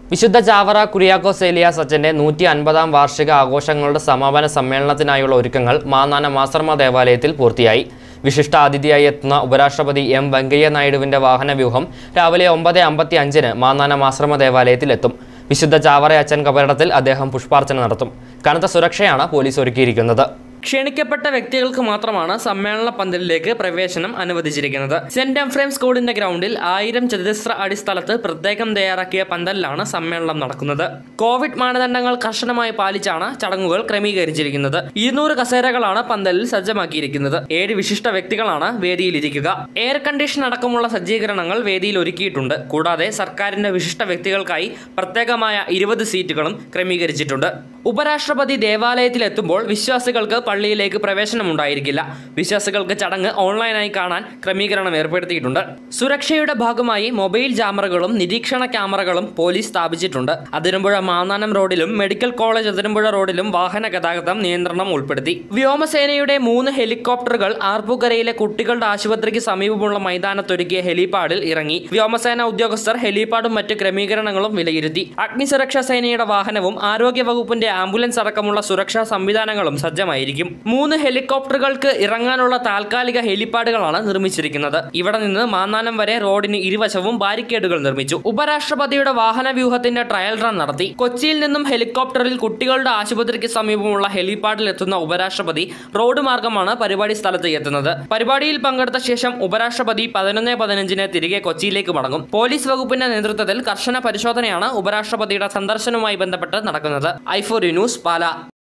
വിശുദ്ധ ചാവറ കുര്യാക്കോസ് ഏലിയാസ് അച്ഛൻ്റെ നൂറ്റി അൻപതാം വാർഷിക ആഘോഷങ്ങളുടെ സമാപന സമ്മേളനത്തിനായുള്ള ഒരുക്കങ്ങൾ മാന്നാന മാസർമ ദേവാലയത്തിൽ പൂർത്തിയായി വിശിഷ്ട അതിഥിയായി എത്തുന്ന ഉപരാഷ്ട്രപതി എം വെങ്കയ്യ നായിഡുവിന്റെ വാഹനവ്യൂഹം രാവിലെ ഒമ്പത് അമ്പത്തി അഞ്ചിന് മാന്നാന മാശ്രമ ദേവാലയത്തിലെത്തും വിശുദ്ധ ചാവറ അച്ഛൻ കബറിടത്തിൽ അദ്ദേഹം പുഷ്പാർച്ചന നടത്തും കനത്ത സുരക്ഷയാണ് പോലീസ് ഒരുക്കിയിരിക്കുന്നത് ക്ഷണിക്കപ്പെട്ട വ്യക്തികൾക്ക് മാത്രമാണ് സമ്മേളന പന്തലിലേക്ക് പ്രവേശനം അനുവദിച്ചിരിക്കുന്നത് സെന്റ് എംഫ്രേം സ്കൂളിന്റെ ഗ്രൗണ്ടിൽ ആയിരം ചതുരശ്ര അടി സ്ഥലത്ത് പ്രത്യേകം തയ്യാറാക്കിയ പന്തലിലാണ് സമ്മേളനം നടക്കുന്നത് കോവിഡ് മാനദണ്ഡങ്ങൾ കർശനമായി പാലിച്ചാണ് ചടങ്ങുകൾ ക്രമീകരിച്ചിരിക്കുന്നത് ഇരുന്നൂറ് കസേരകളാണ് പന്തലിൽ സജ്ജമാക്കിയിരിക്കുന്നത് ഏഴ് വിശിഷ്ട വ്യക്തികളാണ് വേദിയിലിരിക്കുക എയർ കണ്ടീഷൻ അടക്കമുള്ള സജ്ജീകരണങ്ങൾ വേദിയിൽ ഒരുക്കിയിട്ടുണ്ട് കൂടാതെ സർക്കാരിന്റെ വിശിഷ്ട വ്യക്തികൾക്കായി പ്രത്യേകമായ ഇരുപത് സീറ്റുകളും ക്രമീകരിച്ചിട്ടുണ്ട് ഉപരാഷ്ട്രപതി ദേവാലയത്തിലെത്തുമ്പോൾ വിശ്വാസികൾക്ക് പള്ളിയിലേക്ക് പ്രവേശനമുണ്ടായിരിക്കില്ല വിശ്വാസികൾക്ക് ചടങ്ങ് ഓൺലൈനായി കാണാൻ ക്രമീകരണം ഏർപ്പെടുത്തിയിട്ടുണ്ട് സുരക്ഷയുടെ ഭാഗമായി മൊബൈൽ ജാമറുകളും നിരീക്ഷണ ക്യാമറകളും പോലീസ് സ്ഥാപിച്ചിട്ടുണ്ട് അതിരമ്പുഴ മാന്നാനം റോഡിലും മെഡിക്കൽ കോളേജ് അതിരമ്പുഴ റോഡിലും വാഹന ഗതാഗതം നിയന്ത്രണം ഉൾപ്പെടുത്തി വ്യോമസേനയുടെ മൂന്ന് ഹെലികോപ്റ്ററുകൾ ആർപ്പുകരയിലെ കുട്ടികളുടെ ആശുപത്രിക്ക് സമീപമുള്ള മൈതാനത്തൊരുക്കിയ ഹെലിപാഡിൽ ഇറങ്ങി വ്യോമസേന ഉദ്യോഗസ്ഥർ ഹെലിപാഡും മറ്റ് ക്രമീകരണങ്ങളും വിലയിരുത്തി അഗ്നിസുരക്ഷാ സേനയുടെ വാഹനവും ആരോഗ്യ വകുപ്പിന്റെ ആംബുലൻസ് അടക്കമുള്ള സുരക്ഷാ സംവിധാനങ്ങളും സജ്ജമായിരിക്കും മൂന്ന് ഹെലികോപ്റ്ററുകൾക്ക് ഇറങ്ങാനുള്ള താൽക്കാലിക ഹെലിപാഡുകളാണ് നിർമ്മിച്ചിരിക്കുന്നത് ഇവിടെ നിന്ന് മാന്നാനം വരെ റോഡിന് ഇരുവശവും ബാരിക്കേഡുകൾ നിർമ്മിച്ചു ഉപരാഷ്ട്രപതിയുടെ വാഹന വ്യൂഹത്തിന്റെ ട്രയൽ റൺ നടത്തി കൊച്ചിയിൽ നിന്നും ഹെലികോപ്റ്ററിൽ കുട്ടികളുടെ ആശുപത്രിക്ക് സമീപമുള്ള ഹെലിപാഡിൽ എത്തുന്ന ഉപരാഷ്ട്രപതി റോഡ് മാർഗമാണ് പരിപാടി സ്ഥലത്ത് എത്തുന്നത് പരിപാടിയിൽ പങ്കെടുത്ത ശേഷം ഉപരാഷ്ട്രപതി പതിനൊന്ന് പതിനഞ്ചിന് തിരികെ കൊച്ചിയിലേക്ക് മടങ്ങും പോലീസ് വകുപ്പിന്റെ നേതൃത്വത്തിൽ കർശന പരിശോധനയാണ് ഉപരാഷ്ട്രപതിയുടെ സന്ദർശനവുമായി ബന്ധപ്പെട്ട് നടക്കുന്നത് ഐഫോറി ന്യൂസ് പാല